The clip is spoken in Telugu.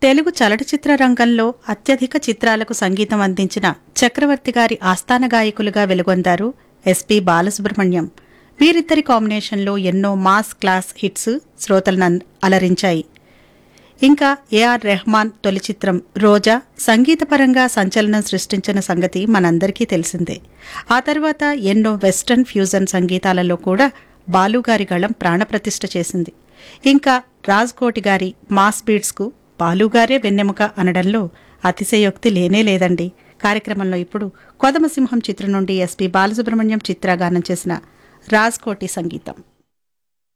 తెలుగు చలనచిత్ర రంగంలో అత్యధిక చిత్రాలకు సంగీతం అందించిన చక్రవర్తి గారి ఆస్థాన గాయకులుగా వెలుగొందారు ఎస్పి బాలసుబ్రహ్మణ్యం వీరిద్దరి కాంబినేషన్లో ఎన్నో మాస్ క్లాస్ హిట్స్ శ్రోతలను అలరించాయి ఇంకా ఏఆర్ రెహమాన్ తొలి చిత్రం రోజా సంగీతపరంగా సంచలనం సృష్టించిన సంగతి మనందరికీ తెలిసిందే ఆ తర్వాత ఎన్నో వెస్టర్న్ ఫ్యూజన్ సంగీతాలలో కూడా బాలుగారి గళం ప్రాణప్రతిష్ఠ చేసింది ఇంకా రాజ్కోటి గారి మాస్ బీట్స్కు బాలుగారే వెన్నెముక అనడంలో అతిశయోక్తి లేనే లేదండి కార్యక్రమంలో ఇప్పుడు కొదమసింహం చిత్రం నుండి ఎస్పి బాలసుబ్రహ్మణ్యం చిత్రగానం చేసిన రాజ్కోటి సంగీతం